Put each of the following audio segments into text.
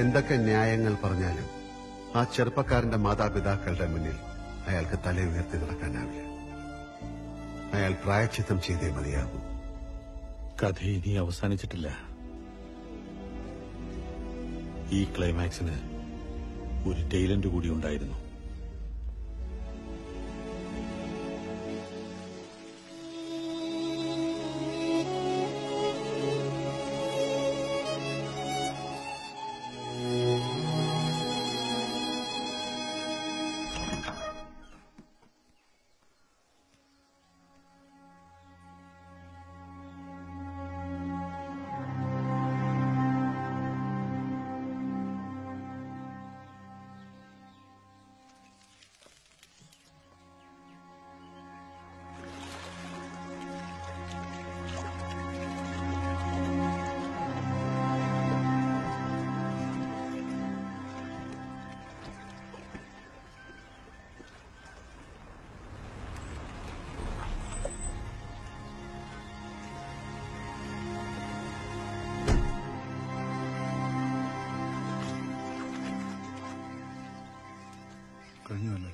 എന്തൊക്കെ ന്യായങ്ങൾ പറഞ്ഞാലും ആ ചെറുപ്പക്കാരന്റെ മാതാപിതാക്കളുടെ മുന്നിൽ അയാൾക്ക് തല ഉയർത്തി നടക്കാനാവില്ല അയാൾ പ്രായച്ചിത്തം ചെയ്തേ മതിയാകൂ കഥ ഇനി അവസാനിച്ചിട്ടില്ല ഈ ക്ലൈമാക്സിന് ഒരു ടൈലന്റ് കൂടി ഉണ്ടായിരുന്നു കഴിഞ്ഞല്ലേ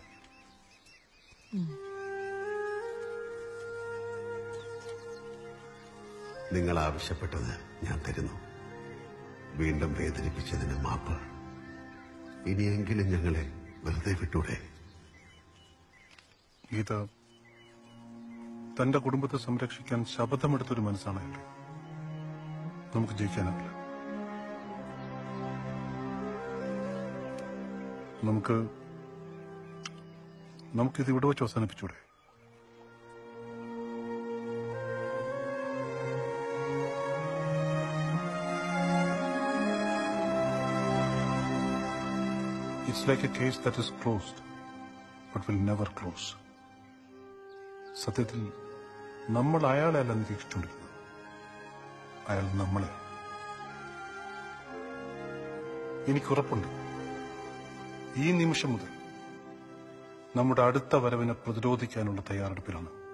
നിങ്ങൾ ആവശ്യപ്പെട്ടത് ഞാൻ തരുന്നു വീണ്ടും വേദനിപ്പിച്ചതിന് മാപ്പ് ഇനിയെങ്കിലും ഞങ്ങളെ വെറുതെ വിട്ടൂടെ ഗീത തന്റെ കുടുംബത്തെ സംരക്ഷിക്കാൻ ശപഥമെടുത്തൊരു മനസ്സാണ് അയാളുടെ നമുക്ക് ജയിക്കാനാവില്ല നമുക്ക് നമുക്കിത് ഇവിടെ വെച്ച് അവസാനിപ്പിച്ചൂടെ it's like a case that is closed but will never close സത്യത്തിൽ നമ്മൾ അയാളെ അല്ല നിരീക്ഷിച്ചുകൊണ്ടിരിക്കുന്നത് അയാൾ നമ്മളെ എനിക്കുറപ്പുണ്ട് ഈ നിമിഷം മുതൽ നമ്മുടെ അടുത്ത വരവിനെ പ്രതിരോധിക്കാനുള്ള തയ്യാറെടുപ്പിലാണ്